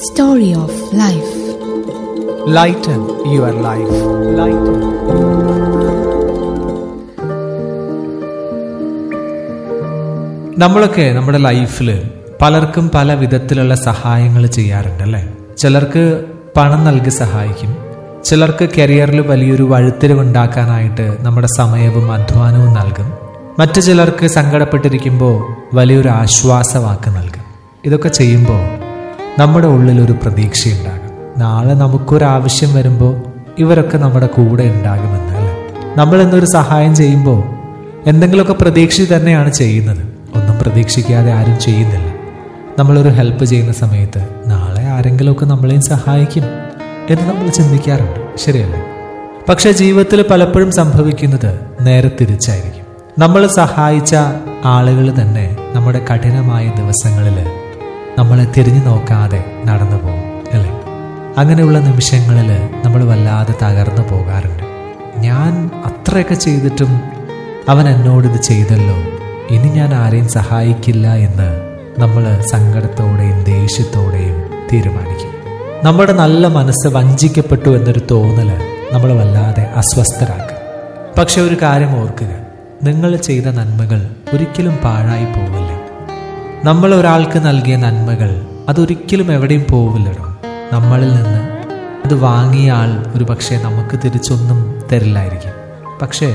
Story of Life. Lighten your life. Lighten. നമ്മളൊക്കെ നമ്മുടെ ലൈഫിൽ പലർക്കും പല വിധത്തിലുള്ള സഹായങ്ങൾ ചെയ്യാറുണ്ട് അല്ലേ ചിലർക്ക് പണം നൽകി സഹായിക്കും ചിലർക്ക് കരിയറിൽ വലിയൊരു വഴുത്തിരിവുണ്ടാക്കാനായിട്ട് നമ്മുടെ സമയവും അധ്വാനവും നൽകും മറ്റു ചിലർക്ക് സങ്കടപ്പെട്ടിരിക്കുമ്പോൾ വലിയൊരു ആശ്വാസവാക്ക് നൽകും ഇതൊക്കെ ചെയ്യുമ്പോൾ നമ്മുടെ ഉള്ളിൽ ഒരു പ്രതീക്ഷയുണ്ടാകും നാളെ നമുക്കൊരാവശ്യം വരുമ്പോൾ ഇവരൊക്കെ നമ്മുടെ കൂടെ ഉണ്ടാകുമെന്ന് അല്ലേ നമ്മൾ എന്നൊരു സഹായം ചെയ്യുമ്പോൾ എന്തെങ്കിലുമൊക്കെ പ്രതീക്ഷ തന്നെയാണ് ചെയ്യുന്നത് ഒന്നും പ്രതീക്ഷിക്കാതെ ആരും ചെയ്യുന്നില്ല നമ്മളൊരു ഹെൽപ്പ് ചെയ്യുന്ന സമയത്ത് നാളെ ആരെങ്കിലുമൊക്കെ നമ്മളെയും സഹായിക്കും എന്ന് നമ്മൾ ചിന്തിക്കാറുണ്ട് ശരിയല്ലേ പക്ഷെ ജീവിതത്തിൽ പലപ്പോഴും സംഭവിക്കുന്നത് നേരെ തിരിച്ചായിരിക്കും നമ്മൾ സഹായിച്ച ആളുകൾ തന്നെ നമ്മുടെ കഠിനമായ ദിവസങ്ങളിൽ നമ്മളെ തിരിഞ്ഞു നോക്കാതെ നടന്നു പോകും അല്ലേ അങ്ങനെയുള്ള നിമിഷങ്ങളിൽ നമ്മൾ വല്ലാതെ തകർന്നു പോകാറുണ്ട് ഞാൻ അത്രയൊക്കെ ചെയ്തിട്ടും അവൻ എന്നോട് ഇത് ചെയ്തല്ലോ ഇനി ഞാൻ ആരെയും സഹായിക്കില്ല എന്ന് നമ്മൾ സങ്കടത്തോടെയും ദേഷ്യത്തോടെയും തീരുമാനിക്കും നമ്മുടെ നല്ല മനസ്സ് വഞ്ചിക്കപ്പെട്ടു എന്നൊരു തോന്നല് നമ്മൾ വല്ലാതെ അസ്വസ്ഥരാക്കും പക്ഷെ ഒരു കാര്യം ഓർക്കുക നിങ്ങൾ ചെയ്ത നന്മകൾ ഒരിക്കലും പാഴായി പോവില്ല നമ്മൾ ഒരാൾക്ക് നൽകിയ നന്മകൾ അതൊരിക്കലും എവിടെയും പോവില്ലടോ നമ്മളിൽ നിന്ന് അത് വാങ്ങിയ ആൾ ഒരു പക്ഷേ നമുക്ക് തിരിച്ചൊന്നും തരില്ലായിരിക്കും പക്ഷേ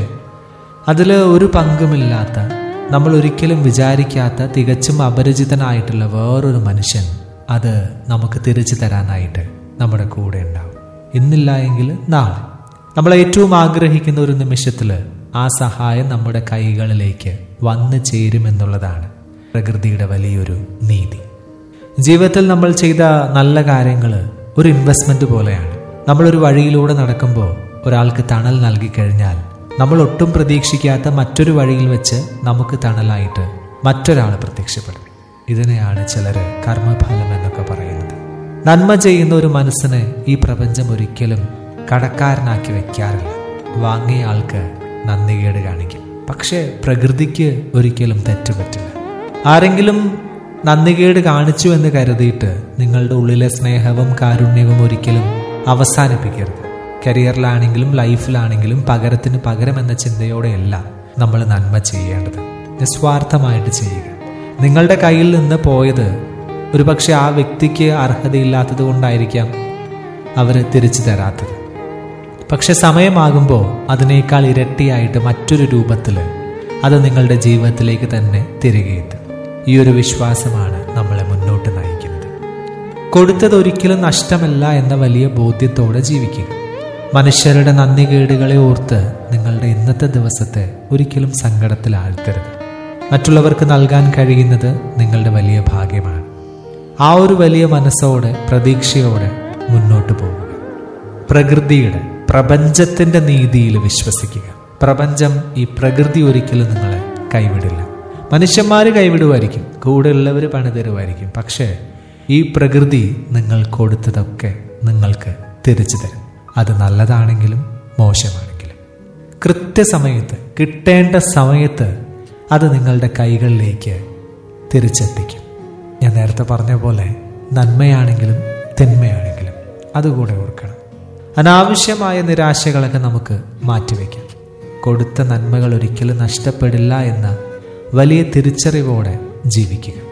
അതിൽ ഒരു പങ്കുമില്ലാത്ത നമ്മൾ ഒരിക്കലും വിചാരിക്കാത്ത തികച്ചും അപരിചിതനായിട്ടുള്ള വേറൊരു മനുഷ്യൻ അത് നമുക്ക് തിരിച്ചു തരാനായിട്ട് നമ്മുടെ കൂടെ ഉണ്ടാവും ഇന്നില്ല എങ്കിൽ നാളെ നമ്മൾ ഏറ്റവും ആഗ്രഹിക്കുന്ന ഒരു നിമിഷത്തിൽ ആ സഹായം നമ്മുടെ കൈകളിലേക്ക് വന്നു ചേരുമെന്നുള്ളതാണ് പ്രകൃതിയുടെ വലിയൊരു നീതി ജീവിതത്തിൽ നമ്മൾ ചെയ്ത നല്ല കാര്യങ്ങൾ ഒരു ഇൻവെസ്റ്റ്മെന്റ് പോലെയാണ് നമ്മളൊരു വഴിയിലൂടെ നടക്കുമ്പോൾ ഒരാൾക്ക് തണൽ നൽകി കഴിഞ്ഞാൽ നമ്മൾ ഒട്ടും പ്രതീക്ഷിക്കാത്ത മറ്റൊരു വഴിയിൽ വെച്ച് നമുക്ക് തണലായിട്ട് മറ്റൊരാൾ പ്രത്യക്ഷപ്പെടും ഇതിനെയാണ് ചിലർ കർമ്മഫലം എന്നൊക്കെ പറയുന്നത് നന്മ ചെയ്യുന്ന ഒരു മനസ്സിനെ ഈ പ്രപഞ്ചം ഒരിക്കലും കടക്കാരനാക്കി വെക്കാറില്ല വാങ്ങിയ ആൾക്ക് നന്ദികേട് കാണിക്കും പക്ഷേ പ്രകൃതിക്ക് ഒരിക്കലും തെറ്റുപറ്റില്ല ആരെങ്കിലും നന്ദികേട് കാണിച്ചു എന്ന് കരുതിയിട്ട് നിങ്ങളുടെ ഉള്ളിലെ സ്നേഹവും കാരുണ്യവും ഒരിക്കലും അവസാനിപ്പിക്കരുത് കരിയറിലാണെങ്കിലും ലൈഫിലാണെങ്കിലും പകരത്തിന് പകരം എന്ന ചിന്തയോടെയല്ല നമ്മൾ നന്മ ചെയ്യേണ്ടത് നിസ്വാർത്ഥമായിട്ട് ചെയ്യുക നിങ്ങളുടെ കയ്യിൽ നിന്ന് പോയത് ഒരുപക്ഷെ ആ വ്യക്തിക്ക് അർഹതയില്ലാത്തത് കൊണ്ടായിരിക്കാം അവർ തിരിച്ചു തരാത്തത് പക്ഷെ സമയമാകുമ്പോൾ അതിനേക്കാൾ ഇരട്ടിയായിട്ട് മറ്റൊരു രൂപത്തിൽ അത് നിങ്ങളുടെ ജീവിതത്തിലേക്ക് തന്നെ തിരികെ എത്തും ഈ ഒരു വിശ്വാസമാണ് നമ്മളെ മുന്നോട്ട് നയിക്കുന്നത് കൊടുത്തത് ഒരിക്കലും നഷ്ടമല്ല എന്ന വലിയ ബോധ്യത്തോടെ ജീവിക്കുക മനുഷ്യരുടെ നന്ദികേടുകളെ ഓർത്ത് നിങ്ങളുടെ ഇന്നത്തെ ദിവസത്തെ ഒരിക്കലും സങ്കടത്തിൽ ആഴ്ത്തരുത് മറ്റുള്ളവർക്ക് നൽകാൻ കഴിയുന്നത് നിങ്ങളുടെ വലിയ ഭാഗ്യമാണ് ആ ഒരു വലിയ മനസ്സോടെ പ്രതീക്ഷയോടെ മുന്നോട്ട് പോവുക പ്രകൃതിയുടെ പ്രപഞ്ചത്തിന്റെ നീതിയിൽ വിശ്വസിക്കുക പ്രപഞ്ചം ഈ പ്രകൃതി ഒരിക്കലും നിങ്ങളെ കൈവിടില്ല മനുഷ്യന്മാർ കൈവിടുമായിരിക്കും കൂടെയുള്ളവർ പണിതരുമായിരിക്കും പക്ഷേ ഈ പ്രകൃതി നിങ്ങൾ കൊടുത്തതൊക്കെ നിങ്ങൾക്ക് തിരിച്ചു തരും അത് നല്ലതാണെങ്കിലും മോശമാണെങ്കിലും കൃത്യസമയത്ത് കിട്ടേണ്ട സമയത്ത് അത് നിങ്ങളുടെ കൈകളിലേക്ക് തിരിച്ചെത്തിക്കും ഞാൻ നേരത്തെ പറഞ്ഞ പോലെ നന്മയാണെങ്കിലും തിന്മയാണെങ്കിലും അതുകൂടെ ഓർക്കണം അനാവശ്യമായ നിരാശകളൊക്കെ നമുക്ക് മാറ്റിവെക്കാം കൊടുത്ത നന്മകൾ ഒരിക്കലും നഷ്ടപ്പെടില്ല എന്ന വലിയ തിരിച്ചറിവോടെ ജീവിക്കുക